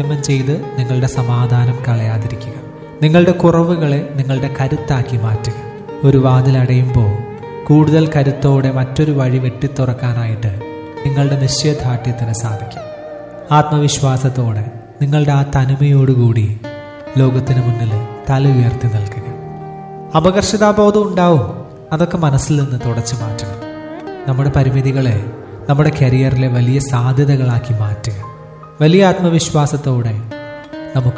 താരതമ്യം ചെയ്ത് നിങ്ങളുടെ സമാധാനം കളയാതിരിക്കുക നിങ്ങളുടെ കുറവുകളെ നിങ്ങളുടെ കരുത്താക്കി മാറ്റുക ഒരു വാതിൽ അടയുമ്പോൾ കൂടുതൽ കരുത്തോടെ മറ്റൊരു വഴി വെട്ടിത്തുറക്കാനായിട്ട് നിങ്ങളുടെ നിശ്ചയദാർഢ്യത്തിന് സാധിക്കും ആത്മവിശ്വാസത്തോടെ നിങ്ങളുടെ ആ തനിമയോടുകൂടി ലോകത്തിന് മുന്നിൽ തല ഉയർത്തി നിൽക്കുക അപകർഷതാബോധം ഉണ്ടാവും അതൊക്കെ മനസ്സിൽ നിന്ന് തുടച്ചു മാറ്റണം നമ്മുടെ പരിമിതികളെ നമ്മുടെ കരിയറിലെ വലിയ സാധ്യതകളാക്കി മാറ്റുക വലിയ ആത്മവിശ്വാസത്തോടെ നമുക്ക്